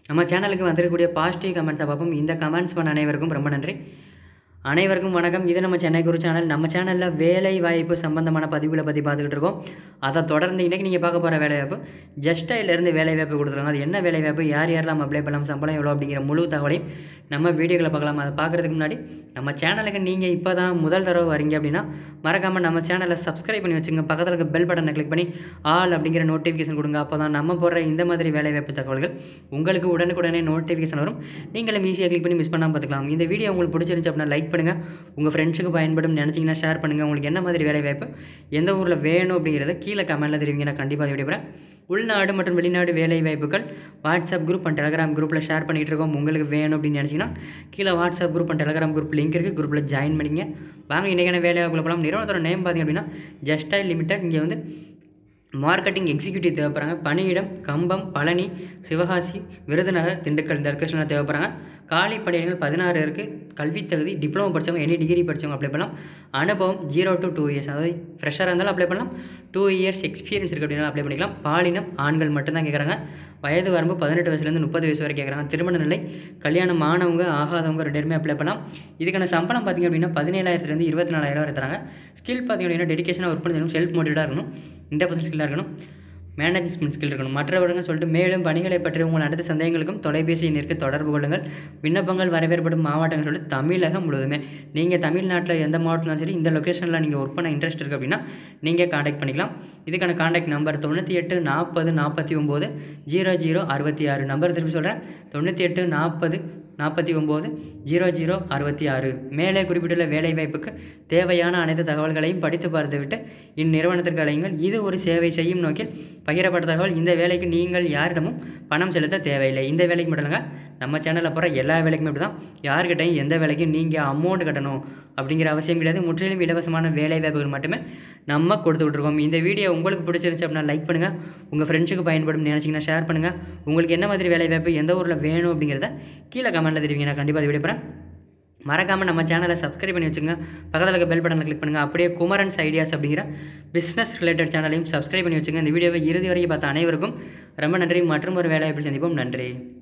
நம்ம சேனலுக்கு வந்திருக்கக்கூடிய பாசிட்டிவ் கமெண்ட்ஸை பார்ப்போம் இந்த கமெண்ட்ஸ் பண்ண அனைவருக்கும் ரொம்ப நன்றி அனைவருக்கும் வணக்கம் இது நம்ம சென்னை குரு சேனல் நம்ம சேனலில் வேலை வாய்ப்பு சம்பந்தமான பதிவுகளை பற்றி பார்த்துக்கிட்டு இருக்கோம் அதை தொடர்ந்து இன்றைக்கி நீங்கள் பார்க்க போகிற வேலை வாய்ப்பு ஜஸ்டைலேருந்து வேலை வாய்ப்பு கொடுத்துருக்காங்க அது என்ன வேலை வாய்ப்பு யார் யாரெல்லாம் அப்ளை பண்ணலாம் சம்பளம் எவ்வளோ அப்படிங்கிற முழு தகவலையும் நம்ம வீடியோக்களை பார்க்கலாம் அதை பார்க்குறதுக்கு முன்னாடி நம்ம சேனலுக்கு நீங்கள் இப்போ தான் முதல் தடவை வரீங்க அப்படின்னா மறக்காமல் நம்ம சேனலை சப்ஸ்கிரைப் பண்ணி வச்சுங்க பக்கத்தில் இருக்க பெல் பட்டனை கிளிக் பண்ணி ஆல் அப்படிங்கிற நோட்டிஃபிகேஷன் கொடுங்க அப்போ தான் நம்ம போடுற இந்த மாதிரி வேலை வாய்ப்பு தகவல்கள் உங்களுக்கு உடனுக்குடனே நோட்டிஃபிகேஷன் வரும் நீங்களும் ஈஸியாக கிளிக் பண்ணி மிஸ் பண்ணாமல் பார்த்துக்கலாம் இந்த வீடியோ உங்களுக்கு பிடிச்சிருந்துச்சு அப்படின்னா லைக் பண்ணுங்கள் உங்கள் ஃப்ரெண்ட்ஸுக்கு பயன்படும் நினச்சிங்கன்னா ஷேர் பண்ணுங்கள் உங்களுக்கு என்ன மாதிரி வேலை வாய்ப்பு எந்த ஊரில் வேணும் அப்படிங்கிறத கீழே கமெண்ட்டில் தெரிவிங்க நான் கண்டிப்பாக அதை விடைபெறேன் உள்நாடு மற்றும் வெளிநாடு வேலை வாய்ப்புகள் வாட்ஸ்அப் குரூப் அண்ட் டெலகிராம் குரூப்பில் ஷேர் பண்ணிகிட்டு இருக்கோம் உங்களுக்கு வேணும் அப்படின்னு நினச்சிங்கன்னா கீழே WhatsApp group and Telegram group link இருக்குது குரூப்பில் ஜாயின் பண்ணிங்க வாங்க இன்றைக்கான வேலை வாய்ப்புகளை போகலாம் நிறுவனத்தோட நேம் பார்த்திங்க அப்படின்னா ஜஸ்டைல் லிமிடெட் இங்கே வந்து மார்க்கெட்டிங் எக்ஸிக்யூட்டிவ் தேவைப்படுறாங்க பணியிடம் கம்பம் பழனி சிவகாசி விருதுநகர் திண்டுக்கல் இந்த லொக்கேஷனில் தேவைப்படுறாங்க காலி பணியிடங்கள் பதினாறு இருக்குது கல்வித் தகுதி டிப்ளமோ படித்தவங்க எனி டிகிரி படித்தவங்க அப்ளை பண்ணலாம் அனுபவம் ஜீரோ டு டூ இயர்ஸ் அதாவது ஃப்ரெஷராக இருந்தாலும் அப்ளை பண்ணலாம் டூ இயர்ஸ் எக்ஸ்பீரியன்ஸ் இருக்குது அப்படின்னா அப்ளை பண்ணிக்கலாம் பாலினம் ஆண்கள் மட்டும்தான் கேட்குறாங்க வயது வரம்பு பதினெட்டு வயசுலேருந்து முப்பது வயசு வரை கேட்குறாங்க திருமண நிலை கல்யாணம் ஆனவங்க ஆகாதவங்க ரெண்டு பேருமே அப்ளை பண்ணலாம் இதுக்கான சம்பளம் பார்த்திங்க அப்படின்னா பதினேழாயிரத்துலேருந்து இருபத்தி நாலாயிரம் வரை தராங்க ஸ்கில் பார்த்திங்க அப்படின்னா டெடிக்கேஷனாக ஒர்க் பண்ணி செல்ஃப் மோட்டிவேட்டாக இருக்கணும் இன்டர்பர்சனல் ஸ்கில்லாக இருக்கணும் மேனேஜ்மெண்ட் ஸ்கில் இருக்கணும் மற்றவர்கள் சொல்லிட்டு மேலும் பணிகளை பற்றி உங்கள் அனைத்து சந்தேகங்களுக்கும் தொலைபேசி எண்ணிற்கு தொடர்பு கொள்ளுங்கள் விண்ணப்பங்கள் வரவேற்படும் மாவட்டங்கள் சொல்லிட்டு தமிழகம் முழுவதுமே நீங்கள் தமிழ்நாட்டில் எந்த மாவட்டத்திலும் சரி இந்த லொக்கேஷனில் நீங்கள் ஒர்க் பண்ண இன்ட்ரெஸ்ட் இருக்குது அப்படின்னா நீங்கள் காண்டாக்ட் பண்ணிக்கலாம் இதுக்கான காண்டாக்ட் நம்பர் தொண்ணூற்றி எட்டு நாற்பது நாற்பத்தி ஒம்பது ஜீரோ ஜீரோ அறுபத்தி ஆறு நம்பர் திருப்பி சொல்கிறேன் தொண்ணூற்றி எட்டு நாற்பது நாற்பத்தி ஒம்பது ஜீரோ ஜீரோ அறுபத்தி ஆறு மேலே குறிப்பிட்டுள்ள வேலைவாய்ப்புக்கு தேவையான அனைத்து தகவல்களையும் படித்து பார்த்துவிட்டு இந்நிறுவனத்திற்கு அழையுங்கள் இது ஒரு சேவை செய்யும் நோக்கில் பகிரப்பட்ட தகவல் இந்த வேலைக்கு நீங்கள் யாரிடமும் பணம் செலுத்த தேவையில்லை இந்த வேலைக்கு மட்டும் இல்லைங்க நம்ம சேனலில் போகிற எல்லா வேலைக்குமே இப்படி தான் யார்கிட்டையும் எந்த வேலைக்கும் நீங்கள் அமௌண்ட் கட்டணும் அப்படிங்கிற அவசியம் கிடையாது முற்றிலும் இலவசமான வேலை வாய்ப்புகள் மட்டுமே நம்ம கொடுத்து விட்ருக்கோம் இந்த வீடியோ உங்களுக்கு பிடிச்சிருந்துச்சு அப்படின்னா லைக் பண்ணுங்கள் உங்கள் ஃப்ரெண்ட்ஸுக்கு பயன்படும் நினச்சிங்கன்னா ஷேர் பண்ணுங்கள் உங்களுக்கு என்ன மாதிரி வேலை வாய்ப்பு எந்த ஊரில் வேணும் அப்படிங்கிறத கீழே கமெண்ட்டில் தெரிவிங்க நான் கண்டிப்பாக அதை விடைப்பேன் மறக்காமல் நம்ம சேனலை சப்ஸ்கிரைப் பண்ணி வச்சுங்க பக்கத்தில் இருக்க பெல் பட்டனில் கிளிக் பண்ணுங்கள் அப்படியே குமரன்ஸ் ஐடியாஸ் அப்படிங்கிற பிஸ்னஸ் ரிலேட்டட் சேனலையும் சப்ஸ்கிரைப் பண்ணி வச்சுங்க இந்த வீடியோவை இறுதி வரைக்கும் பார்த்த அனைவருக்கும் ரொம்ப நன்றி மற்றும் ஒரு வேலைவாய்ப்பில் சந்திப்போம் நன்றி